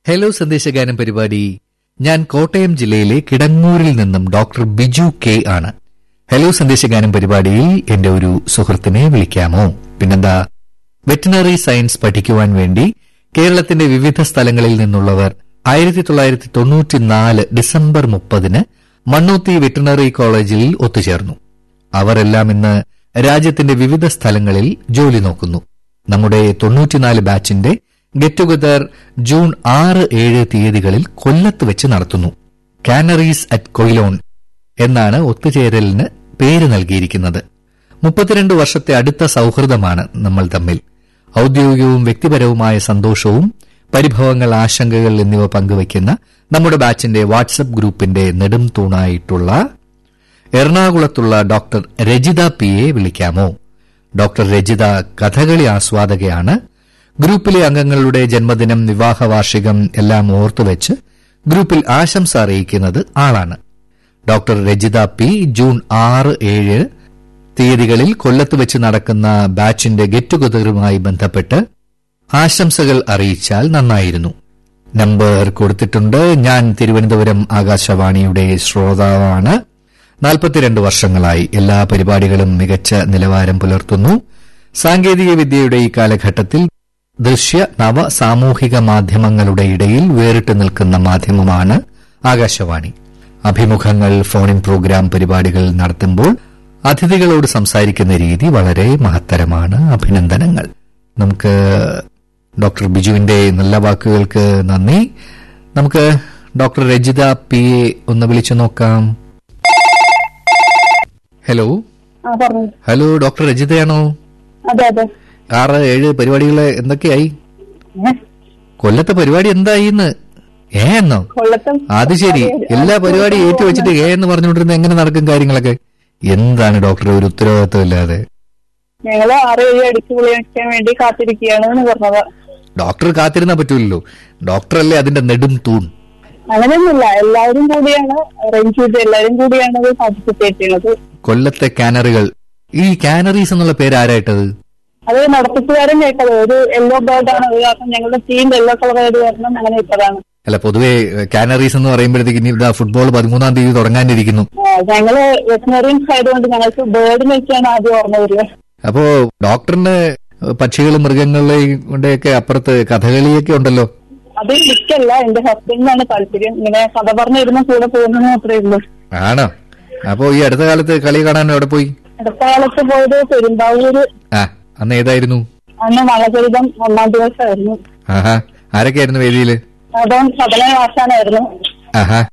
Hello സന്ദേശഗാനം പരിപാടി ഞാൻ കോട്ടയം ജില്ലയിലെ കിടങ്ങൂരിൽ നിന്നും ഡോക്ടർ ബിജു കെ ആണ് ഹലോ സന്ദേശഗാനം പരിപാടിയിൽ എന്റെ ഒരു സുഹൃത്തിനെ വിളിക്കാമോ പിന്നെന്താ വെറ്റിനറി സയൻസ് പഠിക്കുവാൻ വേണ്ടി കേരളത്തിന്റെ വിവിധ സ്ഥലങ്ങളിൽ നിന്നുള്ളവർ ആയിരത്തി തൊള്ളായിരത്തി തൊണ്ണൂറ്റിനാല് ഡിസംബർ മുപ്പതിന് മണ്ണൂത്തി വെറ്റിനറി കോളേജിൽ ഒത്തുചേർന്നു അവരെല്ലാം ഇന്ന് രാജ്യത്തിന്റെ വിവിധ സ്ഥലങ്ങളിൽ ജോലി നോക്കുന്നു നമ്മുടെ തൊണ്ണൂറ്റിനാല് ബാച്ചിന്റെ ഗെറ്റ് ടുഗദർ ജൂൺ ആറ് ഏഴ് തീയതികളിൽ കൊല്ലത്ത് വെച്ച് നടത്തുന്നു കാനറീസ് അറ്റ് കൊയിലോൺ എന്നാണ് ഒത്തുചേരലിന് പേര് നൽകിയിരിക്കുന്നത് മുപ്പത്തിരണ്ട് വർഷത്തെ അടുത്ത സൌഹൃദമാണ് നമ്മൾ തമ്മിൽ ഔദ്യോഗികവും വ്യക്തിപരവുമായ സന്തോഷവും പരിഭവങ്ങൾ ആശങ്കകൾ എന്നിവ പങ്കുവയ്ക്കുന്ന നമ്മുടെ ബാച്ചിന്റെ വാട്സപ്പ് ഗ്രൂപ്പിന്റെ നെടും തൂണായിട്ടുള്ള എറണാകുളത്തുള്ള ഡോക്ടർ രജിത പി എ വിളിക്കാമോ ഡോക്ടർ രജിത കഥകളി ആസ്വാദകയാണ് ഗ്രൂപ്പിലെ അംഗങ്ങളുടെ ജന്മദിനം വിവാഹ വാർഷികം എല്ലാം ഓർത്തുവെച്ച് ഗ്രൂപ്പിൽ ആശംസ അറിയിക്കുന്നത് ആളാണ് ഡോക്ടർ രജിത പി ജൂൺ ആറ് ഏഴ് തീയതികളിൽ കൊല്ലത്ത് വെച്ച് നടക്കുന്ന ബാച്ചിന്റെ ഗെറ്റ് ടുഗദറുമായി ബന്ധപ്പെട്ട് ആശംസകൾ അറിയിച്ചാൽ നന്നായിരുന്നു നമ്പർ കൊടുത്തിട്ടുണ്ട് ഞാൻ തിരുവനന്തപുരം ആകാശവാണിയുടെ ശ്രോതാവാണ് നാൽപ്പത്തിരണ്ട് വർഷങ്ങളായി എല്ലാ പരിപാടികളും മികച്ച നിലവാരം പുലർത്തുന്നു സാങ്കേതിക വിദ്യയുടെ ഈ കാലഘട്ടത്തിൽ ദൃശ്യ നവ സാമൂഹിക മാധ്യമങ്ങളുടെ ഇടയിൽ വേറിട്ട് നിൽക്കുന്ന മാധ്യമമാണ് ആകാശവാണി അഭിമുഖങ്ങൾ ഫോണിൻ പ്രോഗ്രാം പരിപാടികൾ നടത്തുമ്പോൾ അതിഥികളോട് സംസാരിക്കുന്ന രീതി വളരെ മഹത്തരമാണ് അഭിനന്ദനങ്ങൾ നമുക്ക് ഡോക്ടർ ബിജുവിന്റെ നല്ല വാക്കുകൾക്ക് നന്ദി നമുക്ക് ഡോക്ടർ രജിത പി എ ഒന്ന് വിളിച്ചു നോക്കാം ഹലോ ആ പറഞ്ഞു ഹലോ ഡോക്ടർ രജിതയാണോ അതെ അതെ ആറ് ഏഴ് പരിപാടികൾ എന്തൊക്കെയായി ഏ? കൊല്ലത്തെ പരിപാടി എന്തായിന്ന് ഏ എന്നോ കൊള്ളത്തും അത് ശരി എല്ലാ പരിപാടിയും ഏറ്റു വെച്ചിട്ട് ഏ എന്ന് പറഞ്ഞുകൊണ്ടിരുന്ന എങ്ങനെ നടക്കും കാര്യങ്ങളൊക്കെ എന്താണ് ഡോക്ടർ ഒരു ഉത്തരവാദിത്വം ഇല്ലാതെ ഞങ്ങള് ആറ് ഏഴ് അടിച്ചു പൊളിക്കാൻ വേണ്ടി കാത്തിരിക്കുകയാണ് എന്ന് പറഞ്ഞത് ഡോക്ടർ കാത്തിരുന്നാ പറ്റൂലല്ലോ ഡോക്ടറല്ലേ അതിന്റെ നെടും തൂൺ അങ്ങനെയൊന്നുമില്ല എല്ലാവരും കൂടിയാണ് അറേഞ്ച് ചെയ്ത് എല്ലാവരും കൂടിയാണ് അത് പാർട്ടിസിപ്പേറ്റ് ചെയ്യുന്നത് കൊല്ലത്തെ കാനറികൾ ഈ കാനറീസ് എന്നുള്ള പേര് ആരായിട്ടത് അത് നടത്തിപ്പുകാരൻ കേട്ടത് ഒരു യെല്ലോ ബേർഡ് ആണ് അത് കാരണം ഞങ്ങളുടെ ടീം യെല്ലോ കളർ ആയത് കാരണം അങ്ങനെ ഇട്ടതാണ് അല്ല പൊതുവെ കാനറീസ് എന്ന് പറയുമ്പോഴത്തേക്ക് ഇനി ഇവിടെ ഫുട്ബോൾ പതിമൂന്നാം തീയതി തുടങ്ങാനിരിക്കുന്നു ആ, ഞങ്ങള് വെറ്റിനറിയൻസ് ആയതുകൊണ്ട് ഞങ്ങൾക്ക് ബേർഡിനെ വെച്ചാണ് ആദ്യം ഓർമ്മ വരിക അപ്പോ ഡോക്ടറിന് പക്ഷികളും മൃഗങ്ങളെയും കൊണ്ടൊക്കെ അപ്പുറത്ത് കഥകളിയൊക്കെ ഉണ്ടല്ലോ അത് എനിക്കല്ല എന്റെ ഹസ്ബൻഡിനാണ് താല്പര്യം ഇങ്ങനെ കഥ പറഞ്ഞിരുന്ന കൂടെ പോകുന്നത് മാത്രമേ ഉള്ളൂ ആണോ അപ്പോ ഈ അടുത്ത കാലത്ത് കളി കാണാൻ എവിടെ പോയി അടുത്ത കാലത്ത് പോയത് പെരുമ്പാവൂര് ആ അന്ന് ഏതായിരുന്നു അന്ന് മഴചരിതം ഒന്നാം ദിവസമായിരുന്നു ആഹാ ആരൊക്കെയായിരുന്നു വേദിയില് അതും സദന ആശാനായിരുന്നു ആഹാ